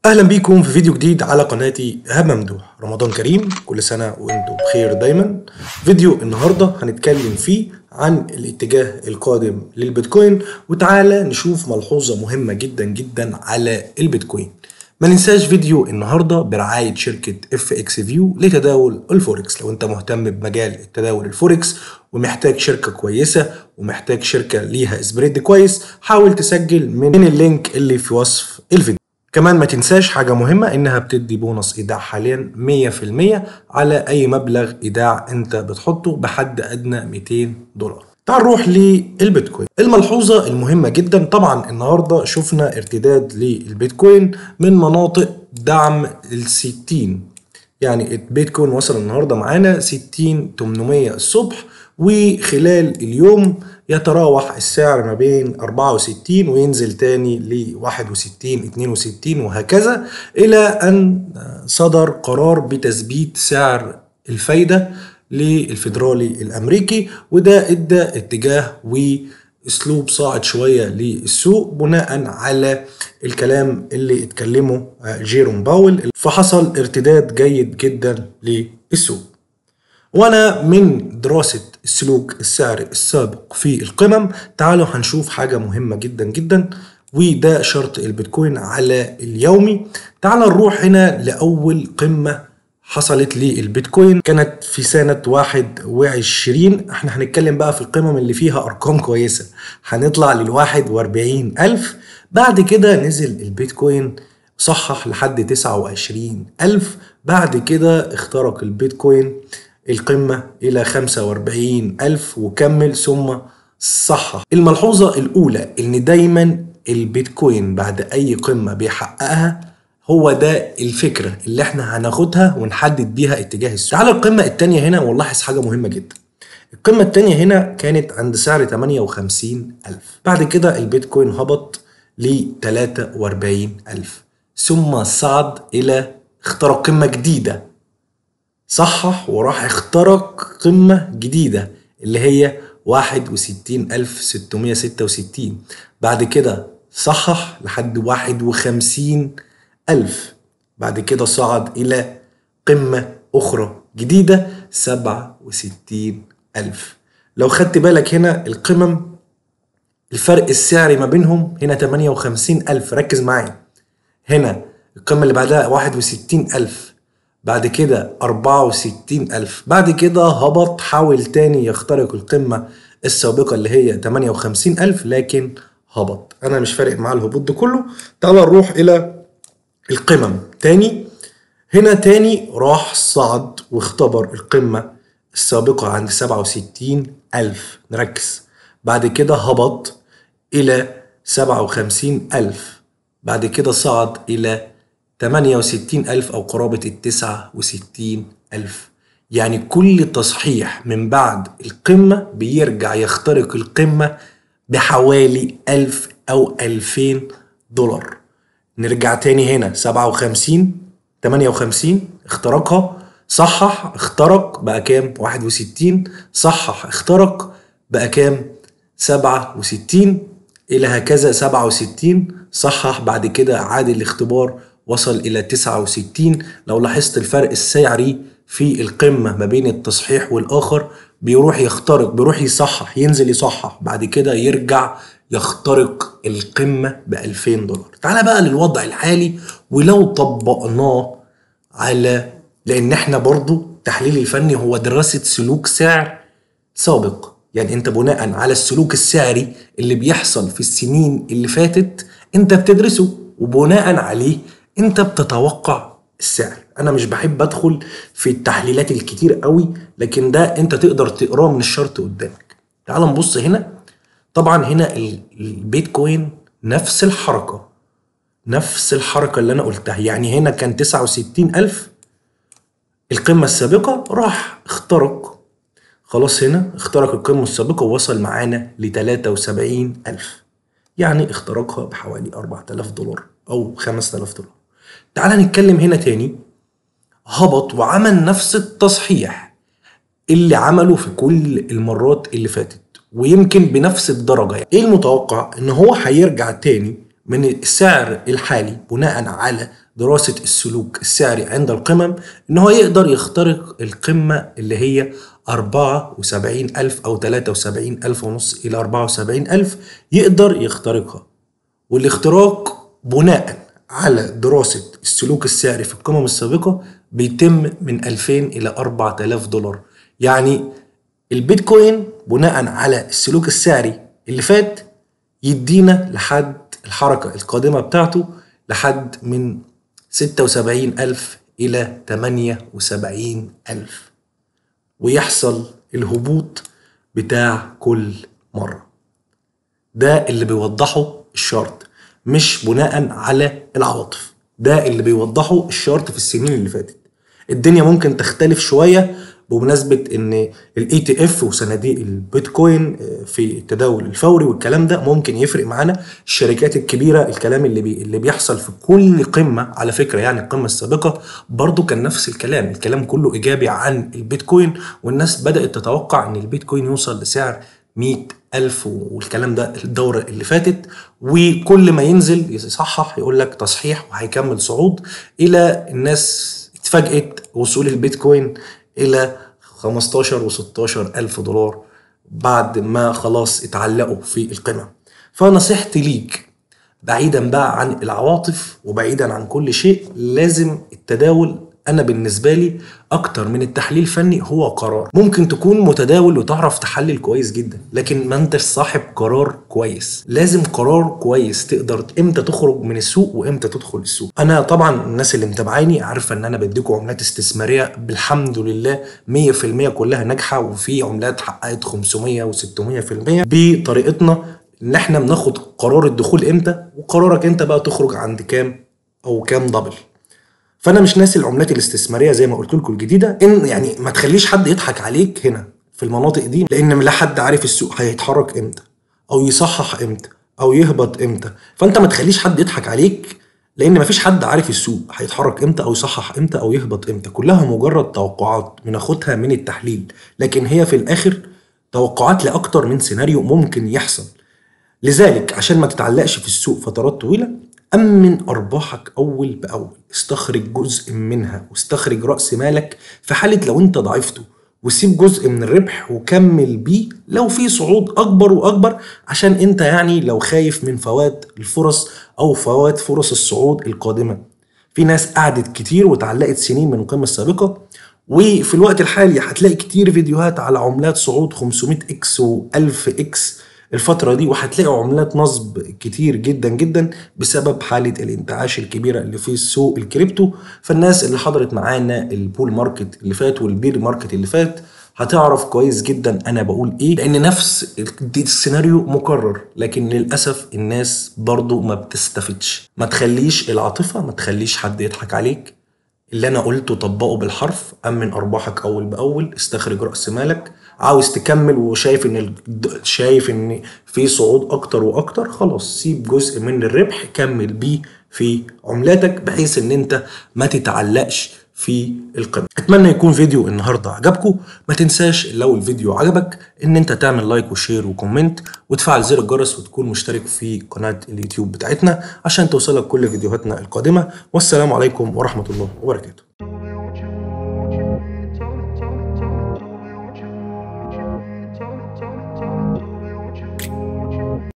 اهلا بيكم في فيديو جديد على قناتي ايهاب ممدوح رمضان كريم كل سنه وانتم بخير دايما فيديو النهارده هنتكلم فيه عن الاتجاه القادم للبيتكوين وتعالى نشوف ملحوظه مهمه جدا جدا على البيتكوين ما ننساش فيديو النهارده برعايه شركه اف اكس فيو لتداول الفوركس لو انت مهتم بمجال التداول الفوركس ومحتاج شركه كويسه ومحتاج شركه ليها سبريد كويس حاول تسجل من اللينك اللي في وصف الفيديو كمان ما تنساش حاجة مهمة انها بتدي بونص ايداع حاليا 100% على اي مبلغ ايداع انت بتحطه بحد ادنى 200 دولار تعال نروح للبيتكوين الملحوظة المهمة جدا طبعا النهاردة شفنا ارتداد للبيتكوين من مناطق دعم ال 60 يعني البيتكوين وصل النهاردة معانا 60 800 الصبح وخلال اليوم يتراوح السعر ما بين 64 وينزل تاني ل 61 62 وهكذا إلى أن صدر قرار بتثبيت سعر الفايدة للفيدرالي الأمريكي وده إدى اتجاه واسلوب صاعد شويه للسوق بناء على الكلام اللي اتكلمه جيروم باول فحصل ارتداد جيد جدا للسوق وانا من دراسة السلوك السعري السابق في القمم تعالوا هنشوف حاجة مهمة جدا جدا وده شرط البيتكوين على اليومي تعالوا نروح هنا لأول قمة حصلت للبيتكوين كانت في سنة 21 احنا هنتكلم بقى في القمم اللي فيها أرقام كويسة هنطلع لل 41 ألف بعد كده نزل البيتكوين صحح لحد 29 ألف بعد كده اخترق البيتكوين القمة إلى 45 ألف وكمل ثم صحح الملحوظة الأولى إن دايما البيتكوين بعد أي قمة بيحققها هو ده الفكرة اللي احنا هناخدها ونحدد بيها اتجاه السوق تعالى القمة التانية هنا ونلاحظ حاجة مهمة جدا القمة التانية هنا كانت عند سعر 58 ألف بعد كده البيتكوين هبط ل 43 ألف ثم صعد إلى اخترق قمة جديدة صحح وراح اخترق قمة جديدة اللي هي 61666 بعد كده صحح لحد 51 ألف بعد كده صعد إلى قمة أخرى جديدة 67 ألف لو خدت بالك هنا القمم الفرق السعري ما بينهم هنا 58 ألف ركز معايا هنا القمة اللي بعدها 61 ألف بعد كده 64 ألف بعد كده هبط حاول تاني يخترق القمة السابقة اللي هي 58 ألف لكن هبط أنا مش فارق معاه الهبوط ده كله تعال نروح إلى القمم تاني هنا تاني راح صعد واختبر القمة السابقة عند 67 ألف نركز بعد كده هبط إلى 57 ألف بعد كده صعد إلى 68 ألف أو قرابة التسعة وستين ألف يعني كل تصحيح من بعد القمة بيرجع يخترق القمة بحوالي ألف أو ألفين دولار نرجع تاني هنا سبعة وخمسين تمانية وخمسين اخترقها صحح اخترق بقى كام واحد وستين صحح اخترق بقى كام سبعة وستين إلى هكذا سبعة وستين صحح بعد كده عاد الاختبار وصل إلى 69 لو لاحظت الفرق السعري في القمة ما بين التصحيح والآخر بيروح يخترق بيروح يصحح ينزل يصحح بعد كده يرجع يخترق القمة ب 2000 دولار تعال بقى للوضع الحالي ولو طبقناه على لأن احنا برضو التحليل الفني هو دراسة سلوك سعر سابق يعني انت بناء على السلوك السعري اللي بيحصل في السنين اللي فاتت انت بتدرسه وبناء عليه انت بتتوقع السعر انا مش بحب ادخل في التحليلات الكتير قوي لكن ده انت تقدر تقراه من الشرط قدامك تعال نبص هنا طبعا هنا البيتكوين نفس الحركة نفس الحركة اللي انا قلتها يعني هنا كان 69 ألف القمة السابقة راح اخترق خلاص هنا اخترق القمة السابقة ووصل معانا ل 73 ألف يعني اخترقها بحوالي 4000 دولار أو 5000 دولار تعال نتكلم هنا تاني هبط وعمل نفس التصحيح اللي عمله في كل المرات اللي فاتت ويمكن بنفس الدرجة ايه المتوقع ان هو هيرجع تاني من السعر الحالي بناء على دراسة السلوك السعري عند القمم إن هو يقدر يخترق القمة اللي هي 74 ألف أو 73 ألف ونص إلى 74 ألف يقدر يخترقها والاختراق بناء على دراسة السلوك السعري في القمم السابقة بيتم من 2000 إلى 4000 دولار يعني البيتكوين بناء على السلوك السعري اللي فات يدينا لحد الحركة القادمة بتاعته لحد من 76 ألف إلى 78 ألف ويحصل الهبوط بتاع كل مرة ده اللي بيوضحه الشارت مش بناء على العواطف ده اللي بيوضحه الشارت في السنين اللي فاتت الدنيا ممكن تختلف شوية بمناسبة ان الاي تي اف وصناديق البيتكوين في التداول الفوري والكلام ده ممكن يفرق معانا الشركات الكبيرة الكلام اللي بي اللي بيحصل في كل قمة على فكرة يعني القمة السابقة برضو كان نفس الكلام الكلام كله ايجابي عن البيتكوين والناس بدأت تتوقع ان البيتكوين يوصل لسعر 100 ألف والكلام ده الدورة اللي فاتت وكل ما ينزل يصحح يقول لك تصحيح وهيكمل صعود إلى الناس اتفاجئت وصول البيتكوين إلى 15 و16 ألف دولار بعد ما خلاص اتعلقوا في القمم فنصيحتي ليك بعيدا بقى عن العواطف وبعيدا عن كل شيء لازم التداول انا بالنسبه لي اكتر من التحليل الفني هو قرار ممكن تكون متداول وتعرف تحلل كويس جدا لكن ما انتش صاحب قرار كويس لازم قرار كويس تقدر امتى تخرج من السوق وامتى تدخل السوق انا طبعا الناس اللي متابعاني عارفه ان انا بديكم عملات استثماريه بالحمد لله 100% كلها ناجحه وفي عملات حققت 500 و600% بطريقتنا ان احنا بناخد قرار الدخول امتى وقرارك انت بقى تخرج عند كام او كام دبل فانا مش ناسي العملات الاستثماريه زي ما قلت لكم الجديده ان يعني ما تخليش حد يضحك عليك هنا في المناطق دي لان لا حد عارف السوق هيتحرك امتى او يصحح امتى او يهبط امتى فانت ما تخليش حد يضحك عليك لان مفيش حد عارف السوق هيتحرك امتى او يصحح امتى او يهبط امتى كلها مجرد توقعات بناخدها من التحليل لكن هي في الاخر توقعات لاكتر من سيناريو ممكن يحصل لذلك عشان ما تتعلقش في السوق فترات طويله أمن أرباحك أول بأول استخرج جزء منها واستخرج رأس مالك في حالة لو أنت ضعفته وسيب جزء من الربح وكمل بيه لو في صعود أكبر وأكبر عشان أنت يعني لو خايف من فوات الفرص أو فوات فرص الصعود القادمة في ناس قعدت كتير وتعلقت سنين من القمة السابقة وفي الوقت الحالي هتلاقي كتير فيديوهات على عملات صعود 500 اكس و1000 اكس الفترة دي وهتلاقوا عملات نصب كتير جدا جدا بسبب حالة الانتعاش الكبيرة اللي في سوق الكريبتو فالناس اللي حضرت معانا البول ماركت اللي فات والبير ماركت اللي فات هتعرف كويس جدا انا بقول ايه لان نفس السيناريو مكرر لكن للاسف الناس برضو ما بتستفدش ما تخليش العاطفة ما تخليش حد يضحك عليك اللي انا قلته طبقه بالحرف امن ارباحك اول باول استخرج راس مالك عاوز تكمل وشايف ان ال... شايف ان في صعود اكتر واكتر خلاص سيب جزء من الربح كمل بيه في عملاتك بحيث ان انت ما تتعلقش في القمة اتمنى يكون فيديو النهاردة عجبكم ما تنساش لو الفيديو عجبك ان انت تعمل لايك وشير وكومنت وتفعل زر الجرس وتكون مشترك في قناة اليوتيوب بتاعتنا عشان توصلك كل فيديوهاتنا القادمة والسلام عليكم ورحمة الله وبركاته